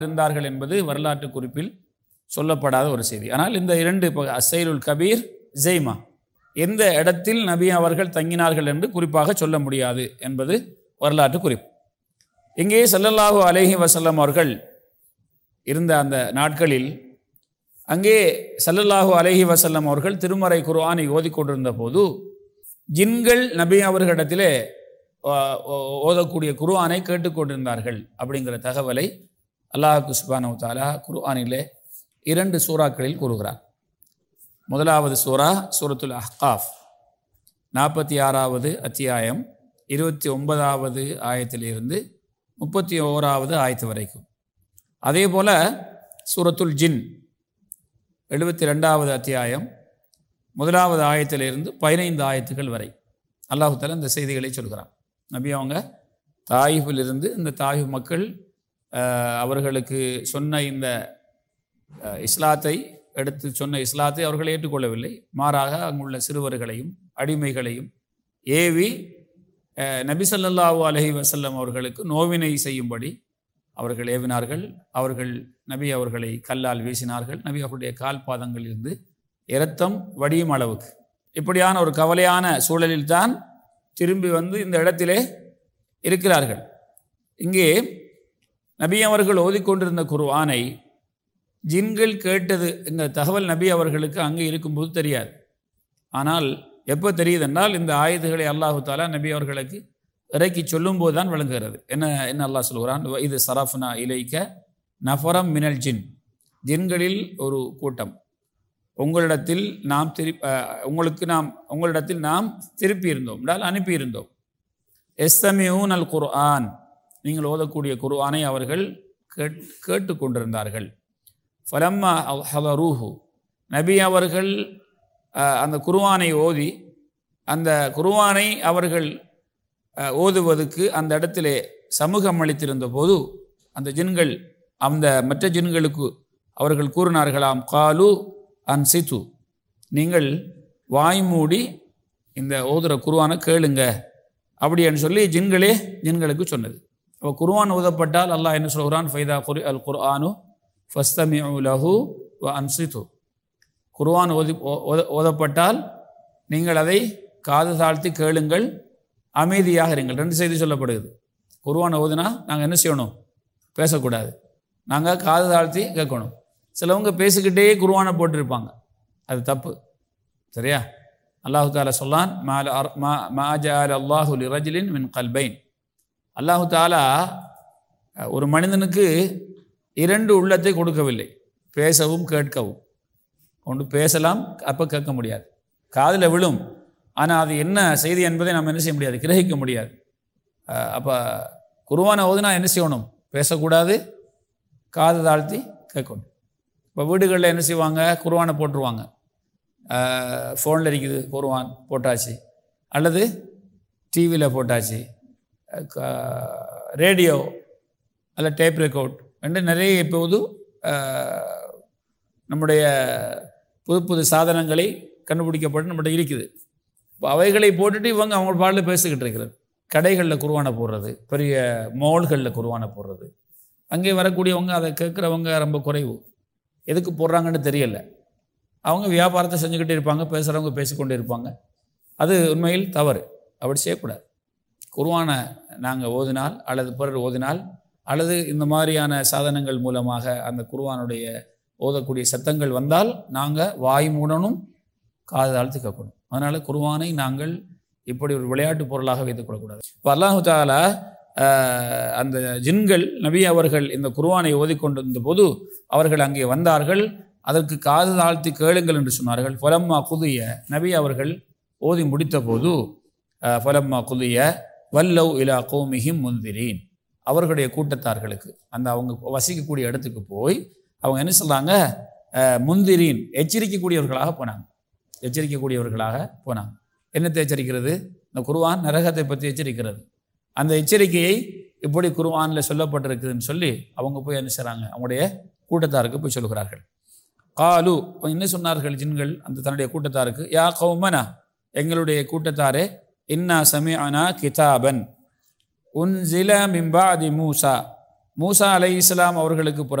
இருந்தார்கள் என்பது வரலாற்று குறிப்பில் சொல்லப்படாத ஒரு செய்தி ஆனால் இந்த இரண்டு ப- அசைலுல் கபீர் ஜெய்மா எந்த இடத்தில் நபி அவர்கள் தங்கினார்கள் என்று குறிப்பாக சொல்ல முடியாது என்பது வரலாற்று குறிப்பு இங்கே ஸல்லல்லாஹு அலைஹி வஸல்லம் அவர்கள் இருந்த அந்த நாட்களில் அங்கே ஸல்லல்லாஹு அலைஹி வஸல்லம் அவர்கள் திருமறை குர்ஆனை ஓதிக்கொண்டிருந்த போது ஜின்கள் நபி அவர்களிடத்திலே ஆ, ஓ- ஓதக்கூடிய குர்ஆனை கேட்டுக்கொண்டிருந்தார்கள் அப்படிங்கிற தகவலை அல்லாஹ் சுப்ஹானஹு தாலா குர்ஆனிலே இரண்டு சூறாக்களில் கூறுகிறார் முதலாவது சூரா சூரத்துல் அஹ்காஃப் நாற்பத்தி ஆறாவது அத்தியாயம் இருபத்தி ஒன்பதாவது ஆயத்திலிருந்து முப்பத்தி ஓராவது ஆயத்து வரைக்கும் அதே போல சூரத்துல் ஜின் எழுபத்தி ரெண்டாவது அத்தியாயம் முதலாவது ஆயத்திலிருந்து பதினைந்து ஆயத்துகள் வரை அல்லாஹு தஆலா இந்த செய்திகளை சொல்கிறான் நபி அவங்க தாயிஃபிலிருந்து இந்த தாயிஃப் மக்கள் அஹ், அவர்களுக்கு சொன்ன இந்த அஹ், இஸ்லாத்தை எடுத்து சொன்ன இஸ்லாத்தை அவர்கள் ஏற்றுக்கொள்ளவில்லை மாறாக அங்குள்ள சிறுவர்களையும் அடிமைகளையும் ஏவி அஹ், நபி ஸல்லல்லாஹு அலைஹி வஸல்லம் அவர்களுக்கு நோவினை செய்யும்படி அவர்கள் ஏவினார்கள் அவர்கள் நபி அவர்களை கல்லால் வீசினார்கள் நபி அவர்களுடைய கால் பாதங்களிலிருந்து இரத்தம் வடியும் அளவுக்கு இப்படியான ஒரு கவலையான சூழலில்தான் திரும்பி வந்து இந்த இடத்திலே இருக்கிறார்கள் இங்கே நபி அவர்கள் ஓதிக்கொண்டிருந்த குர்ஆனை ஜின்கள் கேட்டது இந்த தகவல் நபி அவர்களுக்கு அங்கே இருக்கும்போது தெரியாது ஆனால் எப்போ தெரியுதென்றால் இந்த ஆயுதங்களை அல்லாஹு தாலா நபி அவர்களுக்கு இறக்கி சொல்லும்போது தான் விளங்குகிறது என்ன என்ன அல்லாஹ் சொல்கிறான் இது சரஃப்னா இலைக்க நஃபரம் மினல் ஜின் ஜின்களில் ஒரு கூட்டம் உங்களிடத்தில் நாம் திரு அஹ், உங்களுக்கு நாம் உங்களிடத்தில் நாம் திருப்பி இருந்தோம் என்றால் அனுப்பியிருந்தோம் எஸ்தமியூன் அல் குர்ஆன் நீங்கள் ஓதக்கூடிய குர்ஆனை அவர்கள் கேட் கேட்டு கொண்டிருந்தார்கள் ஃபலம்மா ஹலரூஹு நபி அவர்கள் அஹ், அந்த குர்ஆனை ஓதி அந்த குர்ஆனை அவர்கள் அஹ், ஓதுவதற்கு அந்த இடத்திலே சமூகம் அளித்திருந்த போது அந்த ஜின்கள் அந்த மற்ற ஜின்களுக்கு அவர்கள் கூறினார்களாம் காலு அன்சித்து நீங்கள் வாய் மூடி இந்த ஓதுற குருவானை கேளுங்க அப்படின்னு சொல்லி ஜின்களே ஜின்களுக்கு சொன்னது அப்போ குர்ஆன் ஓதப்பட்டால் அல்லாஹ் என்ன சொல்கிறான் ஃபைதா குரி அல் குர்ஆனு ஃபஸ்தமிஉ லஹு வ அன்சித்து குர்ஆன் ஓதி ஓ- ஓத- ஓதப்பட்டால் நீங்கள் அதை காது தாழ்த்தி கேளுங்கள் அமைதியாக இருங்கள் ரெண்டு செய்தி சொல்லப்படுது குர்ஆன் ஓதுனா நாங்கள் என்ன செய்யணும் பேசக்கூடாது நாங்கள் காது தாழ்த்தி கேட்கணும் சிலவங்க பேசிக்கிட்டே குர்ஆனை போட்டிருப்பாங்க அது தப்பு சரியா அல்லாஹு தாலா சொல்லான் மால அர்- மா மாஜால் அல்லாஹு லி ரஜிலின் மின் கல்பைன் அல்லாஹு தாலா அஹ், ஒரு மனிதனுக்கு இரண்டு உள்ளத்தை கொடுக்கவில்லை பேசவும் கேட்கவும் ஒன்று பேசலாம் அப்போ கேட்க முடியாது காதில் விழும் ஆனால் அது என்ன செய்தி என்பதை நம்ம என்ன செய்ய முடியாது கிரகிக்க முடியாது அப்போ குருவானை ஓதுனா என்ன செய்யணும் பேசக்கூடாது காது தாழ்த்தி கேட்கணும் இப்போ வீடுகளில் என்ன செய்வாங்க குருவானை போட்டுருவாங்க ஃபோனில் இருக்குது குருவான் போட்டாச்சு அல்லது டிவியில் போட்டாச்சு ரேடியோ அல்ல டேப் ரெக்கார்ட் என்று நிறைய இப்போது அஹ், நம்முடைய புது புது சாதனங்களை கண்டுபிடிக்கப்பட்டு நம்மகிட்ட இருக்குது இப்போ அவைகளை போட்டுட்டு இவங்க அவங்க பாடல பேசிக்கிட்டு இருக்கிறது கடைகளில் குருவானை போடுறது பெரிய மால்களில் குருவானை போடுறது அங்கே வரக்கூடியவங்க அதை கேட்குறவங்க ரொம்ப குறைவு எதுக்கு போடுறாங்கன்னு தெரியல அவங்க வியாபாரத்தை செஞ்சுக்கிட்டே இருப்பாங்க பேசுகிறவங்க பேசிக்கொண்டே இருப்பாங்க அது உண்மையில் தவறு அப்படி செய்யக்கூடாது குர்ஆனை நாங்கள் ஓதினால் அல்லது பிறர் ஓதினால் அல்லது இந்த மாதிரியான சாதனங்கள் மூலமாக அந்த குர்ஆனுடைய ஓதக்கூடிய சத்தங்கள் வந்தால் நாங்கள் வாய் மூடணும் காது தாழ்த்து கேட்கணும் அதனால் குர்ஆனை நாங்கள் இப்படி ஒரு விளையாட்டு பொருளாக வைத்துக்கொள்ளக்கூடாது இப்போ அல்லாஹு தாலா ஆஹ், அந்த ஜின்கள் நபி அவர்கள் இந்த குர்ஆனை ஓதிக்கொண்டிருந்த போது அவர்கள் அங்கே வந்தார்கள் அதற்கு காது தாழ்த்தி கேளுங்கள் என்று சொன்னார்கள் ஃபலம்மா குதிய நபி அவர்கள் ஓதி முடித்த போது ஃபலம்மா குதிய வல்லவ் இலா கௌமிஹிம் முந்திரீன் அவர்களுடைய கூட்டத்தார்களுக்கு அந்த அவங்க வசிக்கக்கூடிய இடத்துக்கு போய் அவங்க என்ன சொல்றாங்க அஹ், முந்திரீன் எச்சரிக்கக்கூடியவர்களாக போனாங்க எச்சரிக்கக்கூடியவர்களாக போனாங்க என்னத்தை எச்சரிக்கிறது இந்த குர்ஆன் நரகத்தை பற்றி எச்சரிக்கிறது அந்த எச்சரிக்கையை இப்படி குர்ஆனில் சொல்லப்பட்டிருக்குதுன்னு சொல்லி அவங்க போய் என்ன செய்றாங்க அவங்களுடைய கூட்டத்தாருக்கு போய் சொல்கிறார்கள் காலு என்ன சொன்னார்கள் ஜின்கள் அந்த தன்னுடைய கூட்டத்தாருக்கு யா கௌமனா எங்களுடைய கூட்டத்தாரே இன்னா சமிஅனா கிதாபன் உன்சில மிம்பாதி மூசா மூசா அலை இஸ்லாம் அவர்களுக்கு பிறகு